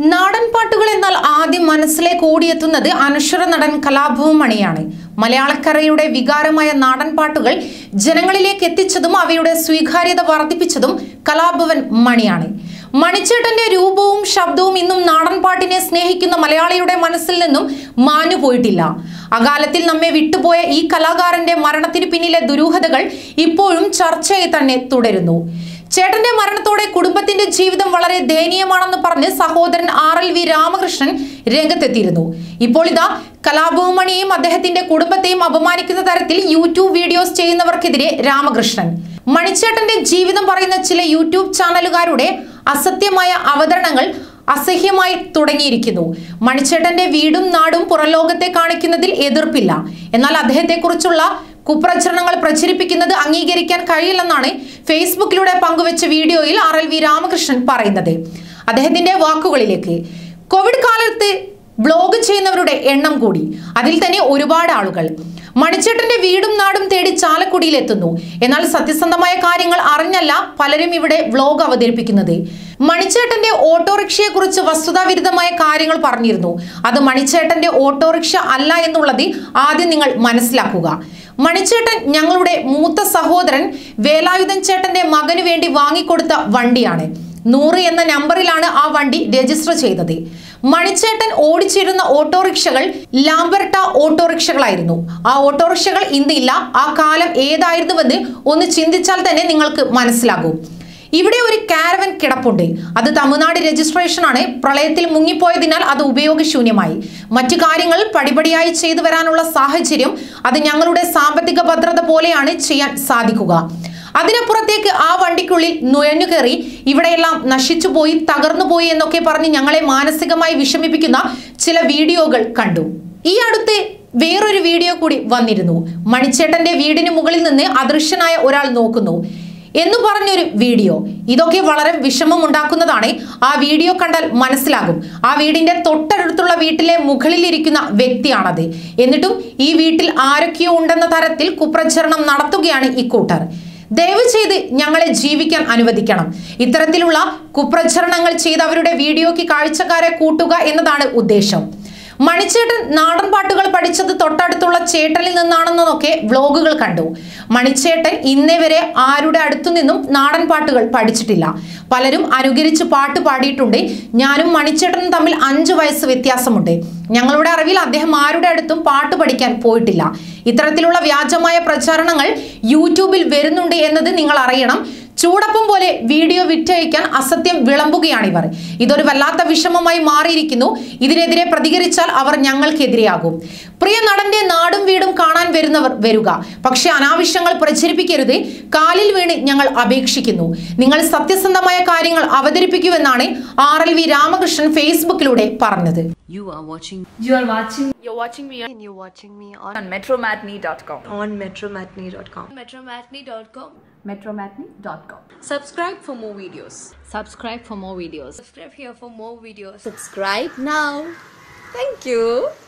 നാടൻ പാട്ടുകൾ എന്നാൽ ആദ്യം മനസ്സിലേക്ക് ഓടിയെത്തുന്നത് അനശ്വര നടൻ കലാഭവൻ മണിയാണ് മലയാളക്കരയുടെ വികാരമായ നാടൻ പാട്ടുകൾ ജനങ്ങളിലേക്ക് എത്തിച്ചതും അവയുടെ സ്വീകാര്യത വർദ്ധിപ്പിച്ചതും കലാഭവൻ മണിയാണ് മണിച്ചേട്ടന്റെ രൂപവും ശബ്ദവും ഇന്നും നാടൻ പാട്ടിനെ സ്നേഹിക്കുന്ന മലയാളിയുടെ മനസ്സിൽ നിന്നും മാഞ്ഞു പോയിട്ടില്ല അകാലത്തിൽ നമ്മെ വിട്ടുപോയ ഈ കലാകാരന്റെ മരണത്തിന് പിന്നിലെ ദുരൂഹതകൾ ഇപ്പോഴും ചർച്ചയായി തന്നെ തുടരുന്നു ചേട്ടന്റെ മരണത്തോടെ കുടുംബത്തിന്റെ ജീവിതം വളരെ ദയനീയമാണെന്ന് പറഞ്ഞ് സഹോദരൻ ആർ എൽ വി രാമകൃഷ്ണൻ രംഗത്തെത്തിയിരുന്നു ഇപ്പോൾ ഇതാ കലാഭവമണിയെയും അദ്ദേഹത്തിന്റെ കുടുംബത്തെയും അപമാനിക്കുന്ന തരത്തിൽ യൂട്യൂബ് വീഡിയോസ് ചെയ്യുന്നവർക്കെതിരെ രാമകൃഷ്ണൻ മണിച്ചേട്ടന്റെ ജീവിതം പറയുന്ന ചില യൂട്യൂബ് ചാനലുകാരുടെ അസത്യമായ അവതരണങ്ങൾ അസഹ്യമായി തുടങ്ങിയിരിക്കുന്നു മണിച്ചേട്ടന്റെ വീടും നാടും പുറംലോകത്തെ കാണിക്കുന്നതിൽ എതിർപ്പില്ല എന്നാൽ അദ്ദേഹത്തെക്കുറിച്ചുള്ള കുപ്രചരണങ്ങൾ പ്രചരിപ്പിക്കുന്നത് അംഗീകരിക്കാൻ കഴിയില്ലെന്നാണ് ഫേസ്ബുക്കിലൂടെ പങ്കുവച്ച വീഡിയോയിൽ ആർ എൽ വി രാമകൃഷ്ണൻ പറയുന്നത് അദ്ദേഹത്തിന്റെ വാക്കുകളിലേക്ക് കോവിഡ് കാലത്ത് ബ്ലോഗ് ചെയ്യുന്നവരുടെ എണ്ണം കൂടി അതിൽ തന്നെ ഒരുപാട് ആളുകൾ മണിച്ചേട്ടന്റെ വീടും നാടും തേടി ചാലക്കുടിയിൽ എത്തുന്നു എന്നാൽ സത്യസന്ധമായ കാര്യങ്ങൾ അറിഞ്ഞല്ല പലരും ഇവിടെ വ്ലോഗ് അവതരിപ്പിക്കുന്നത് മണിച്ചേട്ടന്റെ ഓട്ടോറിക്ഷയെ കുറിച്ച് വസ്തുതാവിരുദ്ധമായ കാര്യങ്ങൾ പറഞ്ഞിരുന്നു അത് മണിച്ചേട്ടന്റെ ഓട്ടോറിക്ഷ അല്ല എന്നുള്ളത് ആദ്യം നിങ്ങൾ മനസ്സിലാക്കുക മണിച്ചേട്ടൻ ഞങ്ങളുടെ മൂത്ത സഹോദരൻ വേലായുധൻ ചേട്ടന്റെ മകന് വേണ്ടി വാങ്ങിക്കൊടുത്ത വണ്ടിയാണ് നൂറ് എന്ന നമ്പറിലാണ് ആ വണ്ടി രജിസ്റ്റർ ചെയ്തത് മണിച്ചേട്ടൻ ഓടിച്ചിരുന്ന ഓട്ടോറിക്ഷകൾ ലാംബർട്ട ഓട്ടോറിക്ഷകളായിരുന്നു ആ ഓട്ടോറിക്ഷകൾ ഇന്നില്ല ആ കാലം ഏതായിരുന്നുവെന്ന് ഒന്ന് ചിന്തിച്ചാൽ തന്നെ നിങ്ങൾക്ക് മനസ്സിലാകും ഇവിടെ ഒരു കാരവൻ കിടപ്പുണ്ട് അത് തമിഴ്നാട് രജിസ്ട്രേഷൻ ആണ് പ്രളയത്തിൽ മുങ്ങിപ്പോയതിനാൽ അത് ഉപയോഗശൂന്യമായി മറ്റു കാര്യങ്ങൾ പടിപടിയായി ചെയ്തു വരാനുള്ള സാഹചര്യം അത് ഞങ്ങളുടെ സാമ്പത്തിക ഭദ്രത പോലെയാണ് ചെയ്യാൻ സാധിക്കുക അതിനപ്പുറത്തേക്ക് ആ വണ്ടിക്കുള്ളിൽ നുഴഞ്ഞു കയറി ഇവിടെയെല്ലാം നശിച്ചുപോയി തകർന്നുപോയി എന്നൊക്കെ പറഞ്ഞ് ഞങ്ങളെ മാനസികമായി വിഷമിപ്പിക്കുന്ന ചില വീഡിയോകൾ കണ്ടു ഈ അടുത്ത് വേറൊരു വീഡിയോ കൂടി വന്നിരുന്നു മണിച്ചേട്ടന്റെ വീടിന് മുകളിൽ നിന്ന് അദൃശ്യനായ ഒരാൾ നോക്കുന്നു എന്ന് പറഞ്ഞൊരു വീഡിയോ ഇതൊക്കെ വളരെ വിഷമം ഉണ്ടാക്കുന്നതാണ് ആ വീഡിയോ കണ്ടാൽ മനസ്സിലാകും ആ വീടിന്റെ തൊട്ടടുത്തുള്ള വീട്ടിലെ മുകളിലിരിക്കുന്ന വ്യക്തിയാണത് എന്നിട്ടും ഈ വീട്ടിൽ ആരൊക്കെയോ ഉണ്ടെന്ന തരത്തിൽ കുപ്രചരണം നടത്തുകയാണ് ഇക്കൂട്ടർ ദയവ് ചെയ്ത് ഞങ്ങളെ ജീവിക്കാൻ അനുവദിക്കണം ഇത്തരത്തിലുള്ള കുപ്രചരണങ്ങൾ ചെയ്ത് അവരുടെ വീഡിയോയ്ക്ക് കാഴ്ചക്കാരെ കൂട്ടുക എന്നതാണ് ഉദ്ദേശം മണിച്ചേട്ടൻ നാടൻ പാട്ടുകൾ പഠിച്ചത് തൊട്ടടുത്തുള്ള ചേട്ടനിൽ നിന്നാണെന്നൊക്കെ വ്ലോഗുകൾ കണ്ടു മണിച്ചേട്ടൻ ഇന്നേ വരെ ആരുടെ അടുത്തു നിന്നും നാടൻ പാട്ടുകൾ പഠിച്ചിട്ടില്ല പലരും അനുകരിച്ച് പാട്ട് പാടിയിട്ടുണ്ട് ഞാനും മണിച്ചേട്ടനും തമ്മിൽ അഞ്ചു വയസ്സ് വ്യത്യാസമുണ്ട് ഞങ്ങളുടെ അറിവിൽ അദ്ദേഹം ആരുടെ അടുത്തും പാട്ട് പഠിക്കാൻ പോയിട്ടില്ല ഇത്തരത്തിലുള്ള വ്യാജമായ പ്രചാരണങ്ങൾ യൂട്യൂബിൽ വരുന്നുണ്ട് എന്നത് നിങ്ങൾ അറിയണം ചൂടപ്പം പോലെ വീഡിയോ വിറ്റഴിക്കാൻ അസത്യം വിളമ്പുകയാണിവർ ഇതൊരു വല്ലാത്ത വിഷമമായി മാറിയിരിക്കുന്നു ഇതിനെതിരെ പ്രതികരിച്ചാൽ അവർ ഞങ്ങൾക്കെതിരെയാകും പ്രിയ നടന്റെ നാടും വീടും കാണാൻ വരുന്നവർ വരിക പക്ഷെ അനാവശ്യങ്ങൾ പ്രചരിപ്പിക്കരുത് കാലിൽ വീണ് ഞങ്ങൾ അപേക്ഷിക്കുന്നു നിങ്ങൾ സത്യസന്ധമായ കാര്യങ്ങൾ അവതരിപ്പിക്കുമെന്നാണ് ആർ എൽ വി രാമകൃഷ്ണൻ ഫേസ്ബുക്കിലൂടെ പറഞ്ഞത് You are watching You are watching You're watching me on, and you're watching me on, on metromatney.com. on metromatney.com. Metromatney.com. metromatney.com. subscribe for more videos Subscribe for more videos. Subscribe here for more videos. Subscribe now. Thank you.